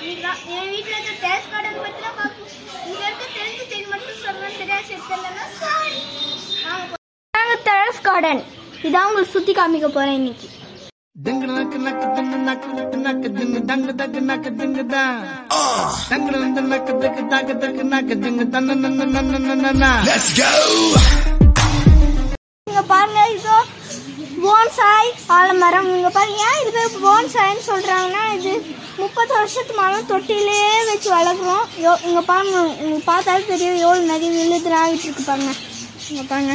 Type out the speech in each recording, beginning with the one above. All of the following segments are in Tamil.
இன்னைக்கு நான் என் வீட்டில் இருக்க டேஸ்ட் கார்டன் பற்றி தான் பார்க்கணும் இங்கே இருக்க தெரிஞ்ச செடி மட்டும் சொல்லணும் தெரியாது செத்துலன்னா சாரி நாங்கள் டெரஸ் கார்டன் இதான் உங்களுக்கு சுற்றி காமிக்க போகிறேன் இன்னைக்கு Ding nak nak ding nak nak ding dang dag nak ding da. Dang dang nak dag dag dag nak ding dan na na na na na na na. Let's go. இங்க பாருங்க இதோ போன்சாய் ஆலமரம் இங்க பாருங்க ஏன் இது பேர் போன்சாய்ன்னு சொல்றாங்கன்னா இது முப்பது வருஷத்துக்கு மேலே தொட்டிலே வச்சு வளர்க்குறோம் யோ இங்க பாருங்க உங்களுக்கு பார்த்தாலே தெரியும் எவ்வளோ நிறைய விழுது ஆகிட்டு இருக்கு பாருங்க இங்க பாருங்க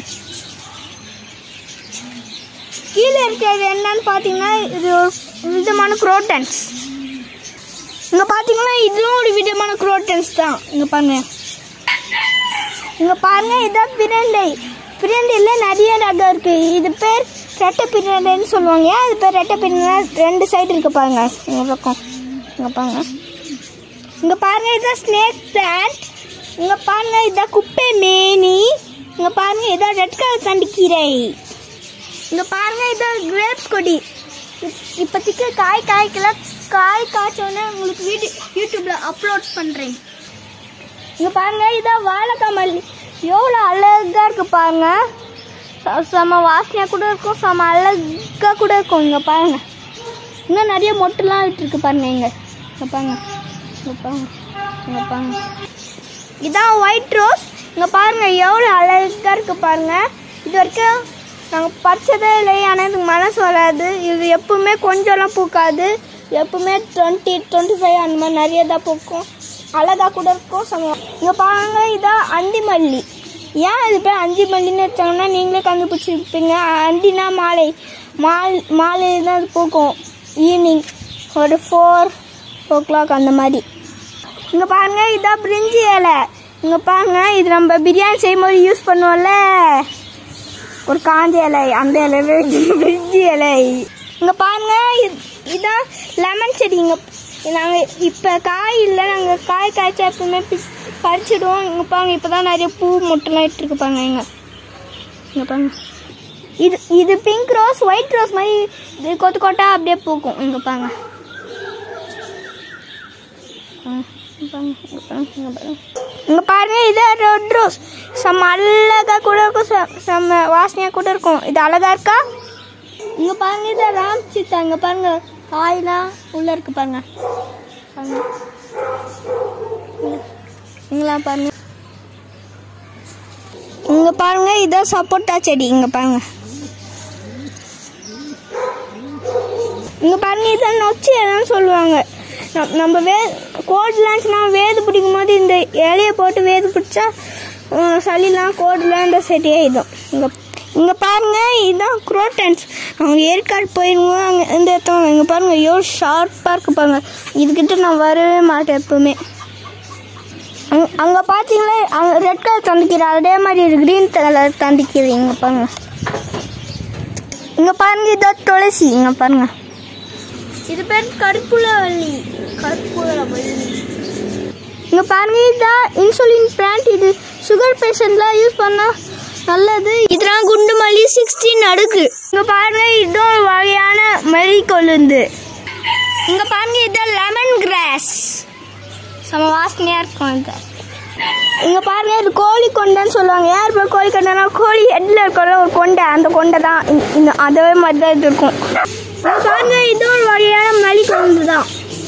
கீழே இருக்கிறது என்னன்னு பார்த்தீங்கன்னா இது ஒரு விதமான குரோட்டன்ஸ் இங்க பார்த்தீங்கன்னா இதுவும் ஒரு விதமான குரோட்டன்ஸ் தான் இங்க பாருங்க இங்க பாருங்க இதான் பிரண்டை பிரண்டையில் நிறைய ரகம் இருக்கு இது பேர் ரெட்டை பிரண்டைன்னு சொல்லுவாங்க ஏன் இது பேர் ரெட்டை பிரண்டை ரெண்டு சைடு இருக்கு பாருங்க இங்க பக்கம் இங்க பாருங்க இங்க பாருங்க இதான் ஸ்னேக் பிளான்ட் இங்க பாருங்க இதான் குப்பை மேனி இங்க பாருங்க இதான் ரெட் கலர் தண்டிக்கீரை இங்க பாருங்க இதான் கிரேப்ஸ் கொடி இப்- இப்போதைக்கு காய் காய்க்கல காய் காய்ச்சோன்னே உங்களுக்கு வீடியோ யூடியூப்ல அப்லோட் பண்றேன் இங்க பாருங்க இதான் வாழைக்காய் மல்லி எவ்வளோ அழகா இருக்கு பாருங்க ச- செம வாசனையா கூட இருக்கும் செம அழகா கூட இருக்கும் இங்க பாருங்க இன்னும் நிறைய மொட்டுலாம் விட்டுருக்கு பாருங்க இங்க இங்க பாருங்க இங்க பாருங்க இங்க பாருங்க இதான் ஒயிட் ரோஸ் இங்க பாருங்க எவ்வளோ அழகா இருக்கு பாருங்க இது வரைக்கும் நாங்கள் பறிச்சதே இல்லை ஆனால் இதுக்கு மனசு வராது இது எப்பவுமே கொஞ்சம்லாம் பூக்காது எப்பவுமே டுவெண்ட்டி டுவெண்ட்டி ஃபைவ் அந்த மாதிரி நிறைய தான் பூக்கும் அழகா கூட இருக்கும் சமயம் இங்கே பாருங்க இதான் அந்தி மல்லி ஏன் இது பேர் அந்தி மல்லின்னு வச்சாங்கன்னா நீங்களே கண்டுபிடிச்சிருப்பீங்க அந்தினா மாலை மால் மாலை தான் அது பூக்கும் ஈவினிங் ஒரு ஃபோர் ஓ கிளாக் அந்த மாதிரி இங்கே பாருங்க இதான் பிரிஞ்சி இலை இங்கே பாருங்க இது நம்ம பிரியாணி செய்யும்போது யூஸ் பண்ணுவோம்ல ஒரு காஞ்ச இலை அந்த இலை பிரிஞ்சி இலை இங்கே பாருங்க இது- இதான் லெமன் செடி இங்கே நாங்கள் இப்போ காய் இல்லை நாங்கள் காய் காய்ச்சா எப்பவுமே பி- பறிச்சிடுவோம் இங்கே பாருங்க இப்போ தான் நிறைய பூ மொட்டெல்லாம் இட்டுருக்கு பாருங்க இங்கே இங்கே பாருங்க இது இது பிங்க் ரோஸ் ஒயிட் ரோஸ் மாதிரி இது கொத்து கொட்டா அப்படியே பூக்கும் இங்கே பாருங்க இங்க பாருங்க இது ரெட் ரோஸ் செம்ம அழகா கூட இருக்கும் செ- செம்ம வாசனையா கூட இருக்கும் இது அழகா இருக்கா இங்க பாருங்க இது ராம் சீத்தா இங்க பாருங்க காயெல்லாம் உள்ள இருக்கு பாருங்க பாருங்க இங்க- இங்கெல்லாம் பாருங்க இங்க பாருங்க இதான் சப்போட்டா செடி இங்க பாருங்க இங்க பாருங்க இதான் நொச்சி இலைன்னு சொல்லுவாங்க நம்- நம்ம வே கோடுலாச்சுன்னா வேது பிடிக்கும் போது இந்த இலையை போட்டு வேது பிடிச்சா அஹ், சளிலாம் கோடுலாம் இந்த சரியாயிடும் இங்க இங்க பாருங்க இதுதான் குரோட்டன்ஸ் அவங்க ஏற்காடு போயிருவோம் அங்கே இந்த இடத்துல இங்க பாருங்க எவ்வளோ ஷார்ப்பாக இருக்கு பாருங்க இதுக்கிட்ட நான் வரவே மாட்டேன் எப்பவுமே அங்க அங்க பாத்தீங்களா அங்க ரெட் கலர் தந்திக்கீரை அதே மாதிரி கிரீன் கலர் தந்திக்கீரை இங்க பாருங்க இங்க பாருங்க இதான் துளசி இங்க பாருங்க இது பேர் கற்பூரவள்ளி கற்பூரவள்ளி இங்க பாருங்க இதான் இன்சுலின் பிளான்ட் இது சுகர் பேஷண்ட்லாம் யூஸ் பண்ணா நல்லது இதெல்லாம் குண்டு மல்லி சிக்ஸ்டீன் அடுக்கு இங்க பாருங்க இதுவும் ஒரு வகையான மல்லி கொழுந்து இங்க பாருங்க இதான் லெமன் கிராஸ் செம வாசனையா இருக்கும் இது இங்க பாருங்க இது கோழி கொண்டைன்னு சொல்லுவாங்க யார் இப்போ கோழி கொண்டைனா கோழி ஹெட்ல இருக்கிற ஒரு கொண்டை அந்த கொண்டை தான் இந்த- இந்த அதே மாதிரி தான் இது இருக்கும் இங்க பாருங்க இது ஒரு வகையான மலி கொண்டு தான்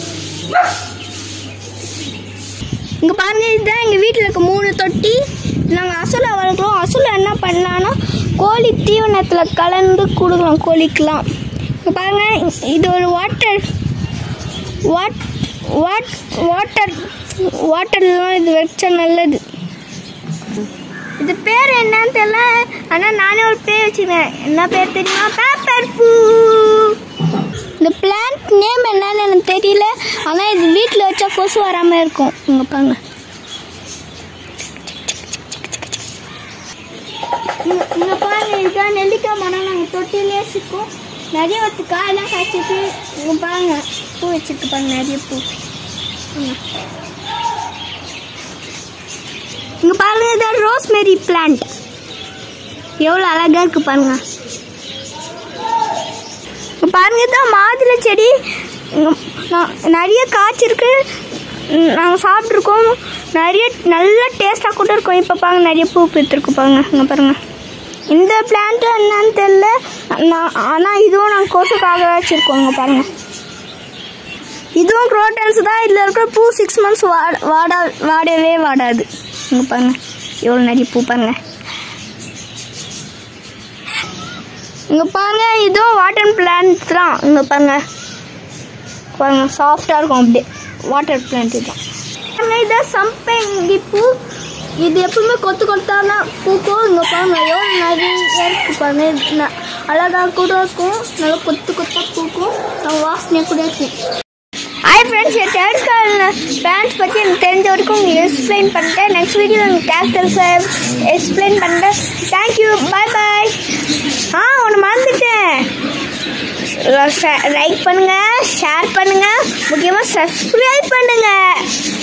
இங்க பாருங்க இதுதான் எங்க வீட்டில் இருக்க மூணு தொட்டி நாங்கள் அசுலை வளர்க்குறோம் அசுலை என்ன பண்ணலாம்னா கோழி தீவனத்தில் கலந்து கொடுக்கலாம் கோழிக்கெலாம் இங்க பாருங்க இது ஒரு வாட்டர் வாட் வாட் வாட்டர் வாட்டர்லாம் இது வச்சா நல்லது இது பேர் என்னன்னு தெரியல ஆனால் நானே ஒரு பேர் வச்சுருக்கேன் என்ன பேர் தெரியுமா பேப்பர் பூ இந்த பிளான்ட் நேம் என்னன்னு எனக்கு தெரியல ஆனால் இது வீட்டில் வச்சா கொசு வராமல் இருக்கும் இங்கே பாருங்க இங்க- இங்க பாருங்க இதுதான் நெல்லிக்காய் மரம் நாங்கள் தொட்டிலே வச்சுருக்கோம் நிறைய வச்சு காயெல்லாம் காய்ச்சிட்டு இங்க பாருங்க பூ வச்சிருக்கு பாருங்க நிறைய பூ இங்க. இங்க பாருங்க இதான் ரோஸ்மெரி பிளான்ட் எவ்வளோ அழகா இருக்கு பாருங்க இங்க பாருங்க இதான் மாதுளை செடி இங்க ந- நிறைய காய்ச்சிருக்கு நாங்கள் சாப்பிட்ருக்கோம் நிறைய நல்ல டேஸ்ட்டாக கூட இருக்கும் இப்போ பாருங்க நிறைய பூ பூத்துருக்கு பாருங்க இங்கே பாருங்க இந்த பிளான்ட்டு என்னன்னு தெரில நான் ஆனால் இதுவும் நாங்கள் கொசுக்காக வச்சுருக்கோம் இங்கே பாருங்க இதுவும் குரோட்டன்ஸ் தான் இதில் இருக்கிற பூ சிக்ஸ் மந்த்ஸ் வாட வாடா வாடவே வாடாது இங்கே பாருங்க எவ்வளோ நிறைய பூ பாருங்க இங்கே பாருங்க இதுவும் வாட்டர் பிளான்ட் தான் இங்கே பாருங்க பாருங்க சாஃப்டாக இருக்கும் அப்படியே வாட்டர் பிளான்ட் தான் பாருங்க இதான் சம்பங்கி பூ இது எப்பவுமே கொத்து கொத்தானா பூக்கும் இங்கே பாருங்க எவ்வளோ நிறைய இருக்கு பாருங்க இது ந- அழகா கூட இருக்கும் நல்லா கொத்து கொத்தா பூக்கும் நம்ம வாசனையாக கூட இருக்கும் ஹாய் ஃப்ரெண்ட்ஸ் என் டேரஸ் பேண்ட்ஸ் பற்றி எனக்கு தெரிஞ்ச வரைக்கும் உங்களுக்கு எக்ஸ்பிளைன் பண்ணிட்டேன் நெக்ஸ்ட் வீடியோ எனக்கு கேரக்டர்ஸை எக்ஸ்பிளைன் பண்ணுறேன் தேங்க்யூ பாய் பாய் ஆ ஒன்று மறந்துட்டேன் லைக் பண்ணுங்க ஷேர் பண்ணுங்க முக்கியமாக சப்ஸ்கிரைப் பண்ணுங்க